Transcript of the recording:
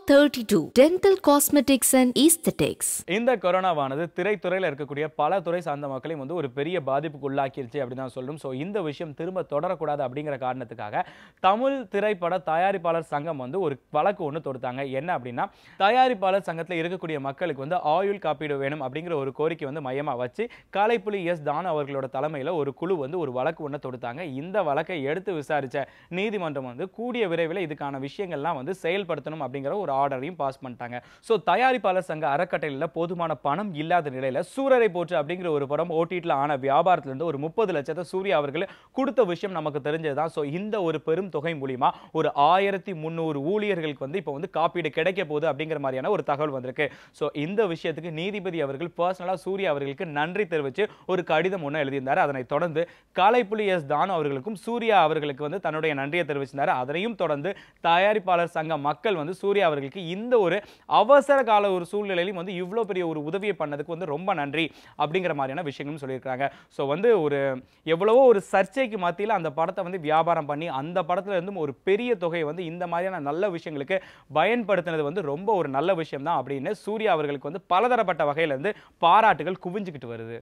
32 Dental Cosmetics and Aesthetics. இந்த கொரோனாவானது திரைத்துறையில் இருக்கக்கூடிய பல துறை சார்ந்த மக்களையும் வந்து ஒரு பெரிய பாதிப்புக்கு உள்ளாக்கிருச்சு அப்படின்னு தான் சொல்லணும் ஸோ இந்த விஷயம் திரும்ப தொடரக்கூடாது அப்படிங்கிற காரணத்துக்காக தமிழ் திரைப்பட தயாரிப்பாளர் சங்கம் வந்து ஒரு வழக்கு ஒன்று தொடுத்தாங்க என்ன அப்படின்னா தயாரிப்பாளர் சங்கத்தில் இருக்கக்கூடிய மக்களுக்கு வந்து ஆயுள் காப்பீடு வேணும் அப்படிங்கிற ஒரு கோரிக்கை வந்து மையமாக வச்சு காலைப்புலி எஸ் தானு அவர்களோட தலைமையில் ஒரு குழு வந்து ஒரு வழக்கு ஒன்று தொடுத்தாங்க இந்த வழக்கை எடுத்து விசாரிச்ச நீதிமன்றம் வந்து கூடிய விரைவில் இதுக்கான விஷயங்கள்லாம் வந்து செயல்படுத்தணும் அப்படிங்கிற ஒரு ஆர்டரையும் பாஸ் பண்ணிட்டாங்க ஸோ தயாரிப்பாளர் சங்க அறக்கட்டளையில் போதுமான பணம் இல்லாத நிலையில் சூரரை போற்று அப்படிங்கிற ஒரு படம் ஓடிடியில் ஆன வியாபாரத்திலிருந்து ஒரு முப்பது லட்சத்தை சூர்யா அவர்கள் கொடுத்த விஷயம் நமக்கு தெரிஞ்சது தான் ஸோ இந்த ஒரு பெரும் தொகை மூலியமா ஒரு ஆயிரத்தி முந்நூறு ஊழியர்களுக்கு வந்து இப்போ வந்து காப்பீடு கிடைக்க போகுது அப்படிங்கிற மாதிரியான ஒரு தகவல் வந்திருக்கு ஸோ இந்த விஷயத்துக்கு நீதிபதி அவர்கள் பர்சனலாக சூர்யா அவர்களுக்கு நன்றி தெரிவித்து ஒரு கடிதம் ஒன்று எழுதியிருந்தார் அதனைத் தொடர்ந்து காலைப்புலி எஸ் தானு அவர்களுக்கும் சூர்யா அவர்களுக்கு வந்து தன்னுடைய நன்றியை தெரிவிச்சிருந்தார் அதனையும் தொடர்ந்து தயாரிப்பாளர் சங்க மக்கள் வந்து சூர்யா அவர்களுக்கு இந்த ஒரு அவசர கால ஒரு சூழ்நிலையிலும் வந்து இவ்வளோ பெரிய ஒரு உதவியை பண்ணதுக்கு வந்து ரொம்ப நன்றி அப்படிங்கிற மாதிரியான விஷயங்களும் சொல்லியிருக்காங்க ஸோ வந்து ஒரு எவ்வளவோ ஒரு சர்ச்சைக்கு மத்தியில் அந்த படத்தை வந்து வியாபாரம் பண்ணி அந்த படத்துல இருந்தும் ஒரு பெரிய தொகையை வந்து இந்த மாதிரியான நல்ல விஷயங்களுக்கு பயன்படுத்தினது வந்து ரொம்ப ஒரு நல்ல விஷயம் தான் அப்படின்னு சூர்யா அவர்களுக்கு வந்து பலதரப்பட்ட வகையில இருந்து பாராட்டுகள் குவிஞ்சுக்கிட்டு வருது